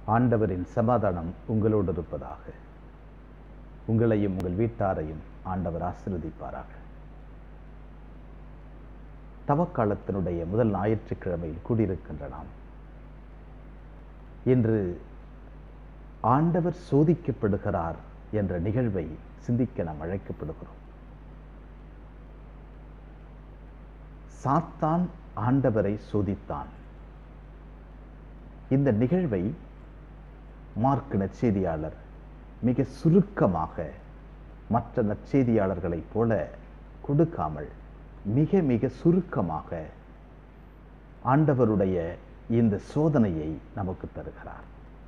ஆண்டவரின் சமாதானம் உங்களோடு இருப்பதாக உங்களையும் உங்கள் வீட்டாரையும் ஆண்டவர் ஆசீர்வதிப்பாராக தவக்காலத்தினுடைய முதல் ஞாயிற்றுக்கிழமையில் கூடியிருக்கின்ற நாம் இன்று ஆண்டவர் சோதிக்கப்படுகிறார் என்ற நிகழ்வை சிந்திக்க நாம் அழைக்கப்படுகிறோம் சாத்தான் ஆண்டவரை சோதித்தான் இந்த நிகழ்வை மார்க் நற்செய்தியாளர் மிக சுருக்கமாக மற்ற நற்செய்தியாளர்களைப் போல கொடுக்காமல் மிக மிக சுருக்கமாக ஆண்டவருடைய இந்த சோதனையை நமக்கு தருகிறார்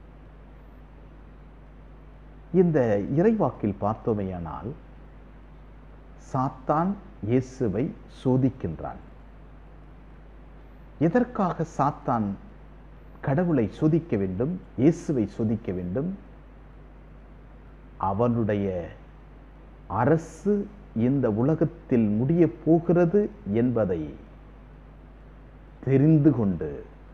இந்த இறைவாக்கில் பார்த்தோமேயானால் சாத்தான் இயேசுவை சோதிக்கின்றான் எதற்காக சாத்தான் கடவுளை சோதிக்க வேண்டும் இயேசுவை சோதிக்க வேண்டும் அவனுடைய அரசு இந்த உலகத்தில் முடிய போகிறது என்பதை தெரிந்து கொண்டு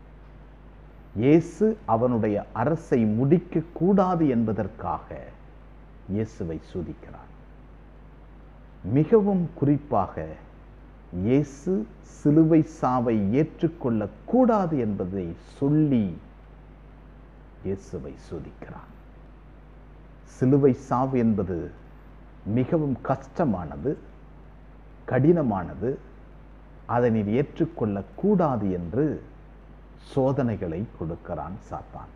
இயேசு அவனுடைய அரசை முடிக்க கூடாது என்பதற்காக இயேசுவை சோதிக்கிறான் மிகவும் குறிப்பாக இயேசு சிலுவை சாவை ஏற்றுக்கொள்ளக் கூடாது என்பதை சொல்லி இயேசுவை சோதிக்கிறான் சிலுவை சாவு என்பது மிகவும் கஷ்டமானது கடினமானது அதை நீர் ஏற்றுக்கொள்ளக் கூடாது என்று சோதனைகளை கொடுக்கிறான் சாத்தான்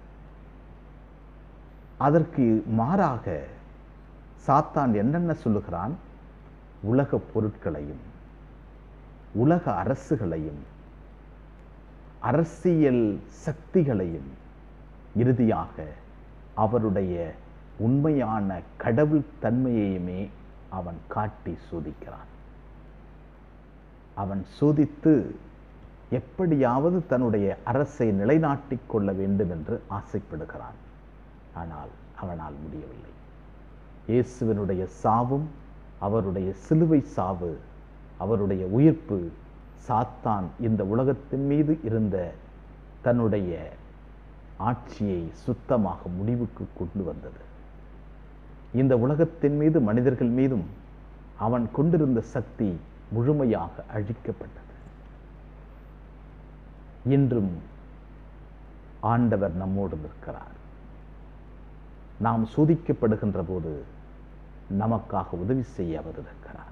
அதற்கு மாறாக சாத்தான் என்னென்ன சொல்லுகிறான் உலக பொருட்களையும் உலக அரசுகளையும் அரசியல் சக்திகளையும் இறுதியாக அவருடைய உண்மையான கடவுள் தன்மையையுமே அவன் காட்டி சோதிக்கிறான் அவன் சோதித்து எப்படியாவது தன்னுடைய அரசை நிலைநாட்டிக் கொள்ள வேண்டும் என்று ஆசைப்படுகிறான் ஆனால் அவனால் முடியவில்லை இயேசுவினுடைய சாவும் அவருடைய சிலுவை சாவு அவருடைய உயிர்ப்பு சாத்தான் இந்த உலகத்தின் மீது இருந்த தன்னுடைய ஆட்சியை சுத்தமாக முடிவுக்கு கொண்டு வந்தது இந்த உலகத்தின் மீது மனிதர்கள் மீதும் அவன் கொண்டிருந்த சக்தி முழுமையாக அழிக்கப்பட்டது இன்றும் ஆண்டவர் நம்மோடு நிற்கிறார் நாம் சோதிக்கப்படுகின்ற போது நமக்காக உதவி செய்ய அவர் இருக்கிறார்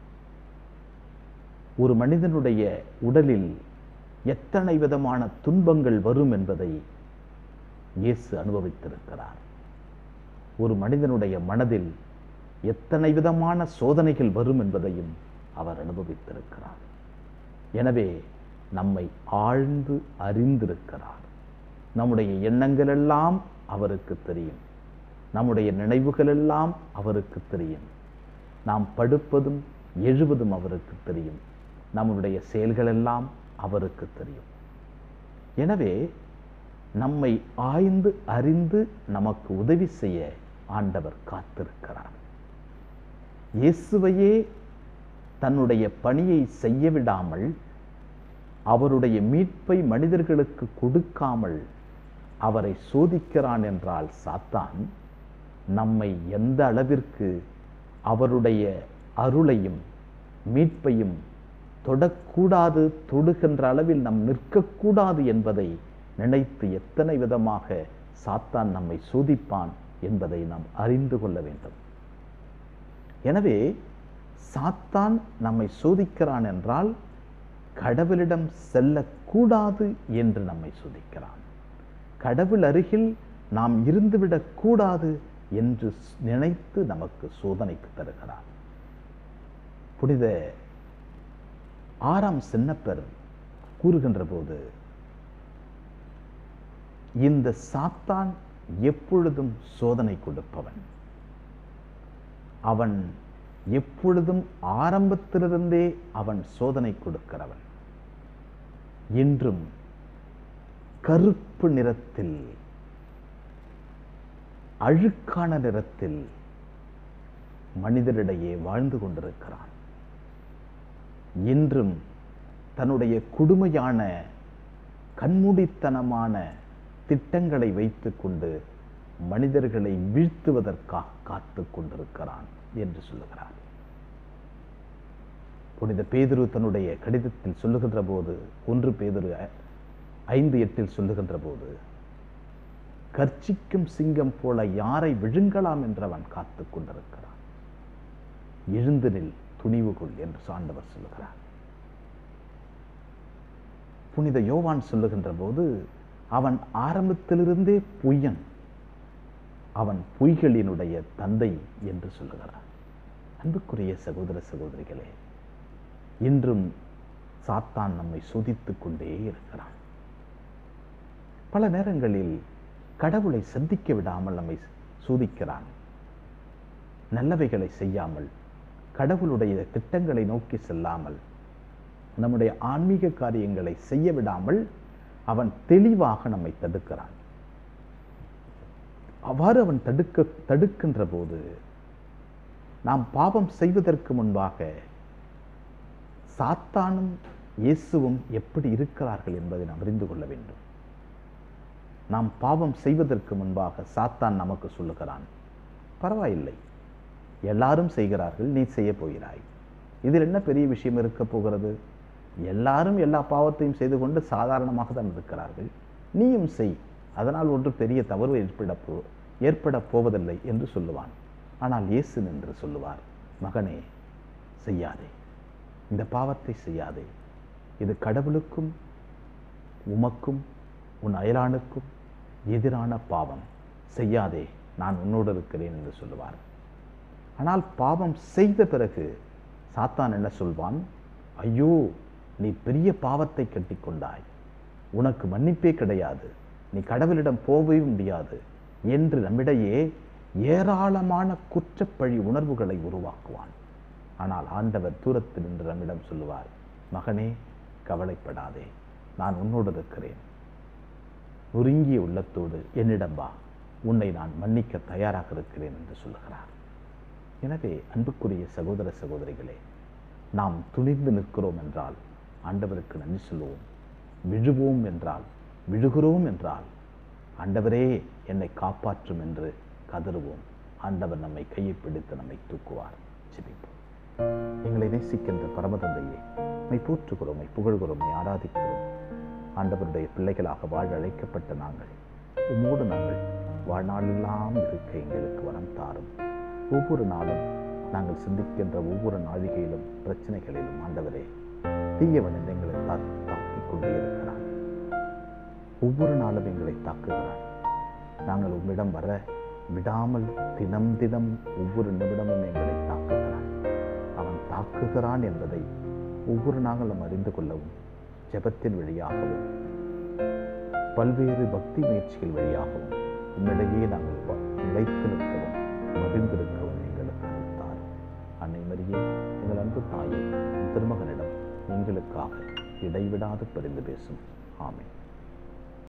ஒரு மனிதனுடைய உடலில் எத்தனை விதமான துன்பங்கள் வரும் என்பதை இயேசு அனுபவித்திருக்கிறார் ஒரு மனிதனுடைய மனதில் எத்தனை விதமான சோதனைகள் வரும் என்பதையும் அவர் அனுபவித்திருக்கிறார் எனவே நம்மை ஆழ்ந்து அறிந்திருக்கிறார் நம்முடைய எண்ணங்கள் எல்லாம் அவருக்கு தெரியும் நம்முடைய நினைவுகள் எல்லாம் அவருக்கு தெரியும் நாம் படுப்பதும் எழுவதும் அவருக்கு தெரியும் நம்முடைய செயல்கள் எல்லாம் அவருக்கு தெரியும் எனவே நம்மை ஆய்ந்து அறிந்து நமக்கு உதவி செய்ய ஆண்டவர் காத்திருக்கிறார் இயேசுவையே தன்னுடைய பணியை செய்ய விடாமல் அவருடைய மீட்பை மனிதர்களுக்கு கொடுக்காமல் அவரை சோதிக்கிறான் என்றால் சாத்தான் நம்மை எந்த அளவிற்கு அவருடைய அருளையும் மீட்பையும் தொடக்கூடாது தொடுகின்ற அளவில் நம் நிற்கக்கூடாது என்பதை நினைத்து எத்தனை விதமாக சாத்தான் நம்மை சோதிப்பான் என்பதை நாம் அறிந்து கொள்ள வேண்டும் எனவே சாத்தான் நம்மை சோதிக்கிறான் என்றால் கடவுளிடம் செல்லக்கூடாது என்று நம்மை சோதிக்கிறான் கடவுள் அருகில் நாம் இருந்துவிடக் கூடாது என்று நினைத்து நமக்கு சோதனைக்கு தருகிறார் புனித ஆறாம் சின்னப்பர் கூறுகின்ற போது இந்த சாத்தான் எப்பொழுதும் சோதனை கொடுப்பவன் அவன் எப்பொழுதும் ஆரம்பத்திலிருந்தே அவன் சோதனை கொடுக்கிறவன் இன்றும் கருப்பு நிறத்தில் அழுக்கான நிறத்தில் மனிதரிடையே வாழ்ந்து கொண்டிருக்கிறான் இன்றும் தன்னுடைய கொடுமையான கண்மூடித்தனமான திட்டங்களை வைத்துக்கொண்டு மனிதர்களை வீழ்த்துவதற்காக காத்து கொண்டிருக்கிறான் என்று சொல்லுகிறார் புனித பேதுரு தன்னுடைய கடிதத்தில் சொல்லுகின்ற போது ஒன்று பேதுரு ஐந்து எட்டில் சொல்லுகின்ற போது கர்ச்சிக்கும் சிங்கம் போல யாரை விழுங்கலாம் என்று அவன் காத்து கொண்டிருக்கிறான் எழுந்து நில் துணிவு கொள் என்று சாண்டவர் சொல்லுகிறார் புனித யோவான் சொல்லுகின்ற போது அவன் ஆரம்பத்திலிருந்தே பொய்யன் அவன் பொய்களினுடைய தந்தை என்று சொல்லுகிறார் அன்புக்குரிய சகோதர சகோதரிகளே இன்றும் சாத்தான் நம்மை சோதித்துக் கொண்டே இருக்கிறான் பல நேரங்களில் கடவுளை சந்திக்க விடாமல் நம்மை சோதிக்கிறான் நல்லவைகளை செய்யாமல் கடவுளுடைய திட்டங்களை நோக்கி செல்லாமல் நம்முடைய ஆன்மீக காரியங்களை செய்ய விடாமல் அவன் தெளிவாக நம்மை தடுக்கிறான் அவ்வாறு அவன் தடுக்க தடுக்கின்ற போது நாம் பாவம் செய்வதற்கு முன்பாக சாத்தானும் இயேசுவும் எப்படி இருக்கிறார்கள் என்பதை நாம் அறிந்து கொள்ள வேண்டும் நாம் பாவம் செய்வதற்கு முன்பாக சாத்தான் நமக்கு சொல்லுகிறான் பரவாயில்லை எல்லாரும் செய்கிறார்கள் நீ செய்ய போகிறாய் இதில் என்ன பெரிய விஷயம் இருக்க போகிறது எல்லாரும் எல்லா பாவத்தையும் செய்து கொண்டு சாதாரணமாக தான் இருக்கிறார்கள் நீயும் செய் அதனால் ஒன்று பெரிய தவறு ஏற்பட போ ஏற்பட போவதில்லை என்று சொல்லுவான் ஆனால் இயேசு நின்று சொல்லுவார் மகனே செய்யாதே இந்த பாவத்தை செய்யாதே இது கடவுளுக்கும் உமக்கும் உன் அயலானுக்கும் எதிரான பாவம் செய்யாதே நான் உன்னோடு இருக்கிறேன் என்று சொல்லுவார் ஆனால் பாவம் செய்த பிறகு சாத்தான் என்ன சொல்வான் ஐயோ நீ பெரிய பாவத்தை கட்டிக்கொண்டாய் உனக்கு மன்னிப்பே கிடையாது நீ கடவுளிடம் போகவே முடியாது என்று நம்மிடையே ஏராளமான குற்றப்பழி உணர்வுகளை உருவாக்குவான் ஆனால் ஆண்டவர் தூரத்தில் நின்று நம்மிடம் சொல்லுவார் மகனே கவலைப்படாதே நான் உன்னோடு இருக்கிறேன் நொறுங்கிய உள்ளத்தோடு என்னிடம் வா உன்னை நான் மன்னிக்க தயாராக இருக்கிறேன் என்று சொல்லுகிறார் எனவே அன்புக்குரிய சகோதர சகோதரிகளே நாம் துணிந்து நிற்கிறோம் என்றால் ஆண்டவருக்கு நன்றி சொல்லுவோம் விழுவோம் என்றால் விழுகிறோம் என்றால் ஆண்டவரே என்னை காப்பாற்றும் என்று கதறுவோம் ஆண்டவர் நம்மை கையை பிடித்து நம்மை தூக்குவார் ஜெபிப்போம் எங்களை நேசிக்கின்ற பரமதந்தையே மை போற்றுகிறோம் மை புகழ்கிறோம் மை ஆராதிக்கிறோம் ஆண்டவருடைய பிள்ளைகளாக வாழ அழைக்கப்பட்ட நாங்கள் உம்மோடு நாங்கள் வாழ்நாளெல்லாம் இருக்க எங்களுக்கு வரம் தாரும் ஒவ்வொரு நாளும் நாங்கள் சிந்திக்கின்ற ஒவ்வொரு நாழிகையிலும் பிரச்சனைகளிலும் ஆண்டவரே தீயவன் என்று எங்களை தா- தாக்கிக் கொண்டே இருக்கிறான் ஒவ்வொரு நாளும் எங்களை தாக்குகிறான் நாங்கள் உம்மிடம் வர விடாமல் தினம் தினம் ஒவ்வொரு நிமிடமும் எங்களை தாக்குகிறான் அவன் தாக்குகிறான் என்பதை ஒவ்வொரு நாங்களும் அறிந்து கொள்ளவும் ஜெபத்தின் வழியாகவும் பல்வேறு பக்தி முயற்சிகள் வழியாகவும் உம்மிடையே நாங்கள் வ- நிலைத்து நிற்கவும் மகிழ்ந்திருக்கவும் எங்களுக்கு அளித்தார் அன்னை மரியே எங்கள் அன்பு தாயே உம் திருமகனிடம் எங்களுக்காக இடைவிடாது பரிந்து பேசும் ஆமென்